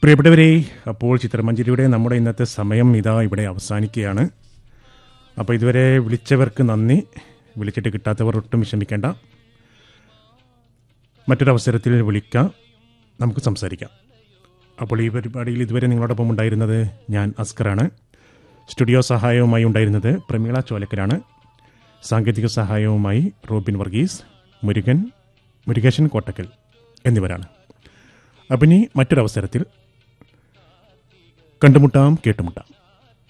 പ്രിയപ്പെട്ടവരെ അപ്പോൾ ചിത്രമഞ്ജരിയുടെ നമ്മുടെ ഇന്നത്തെ സമയം ഇതാ ഇവിടെ അവസാനിക്കുകയാണ് അപ്പോൾ ഇതുവരെ വിളിച്ചവർക്ക് നന്ദി വിളിച്ചിട്ട് കിട്ടാത്തവർ ഒട്ടും വിഷമിക്കേണ്ട മറ്റൊരവസരത്തിൽ വിളിക്കാം നമുക്ക് സംസാരിക്കാം അപ്പോൾ ഈ പരിപാടിയിൽ ഇതുവരെ നിങ്ങളോടൊപ്പം ഉണ്ടായിരുന്നത് ഞാൻ അസ്കറാണ് സ്റ്റുഡിയോ സഹായവുമായി ഉണ്ടായിരുന്നത് പ്രമീള ചോലക്കരാണ് സാങ്കേതിക സഹായവുമായി റോബിൻ വർഗീസ് മുരുകൻ മുരുകേശൻ കോട്ടക്കൽ എന്നിവരാണ് അപ്പം ഇനി മറ്റൊരവസരത്തിൽ കണ്ടുമുട്ടാം കേട്ടുമുട്ടാം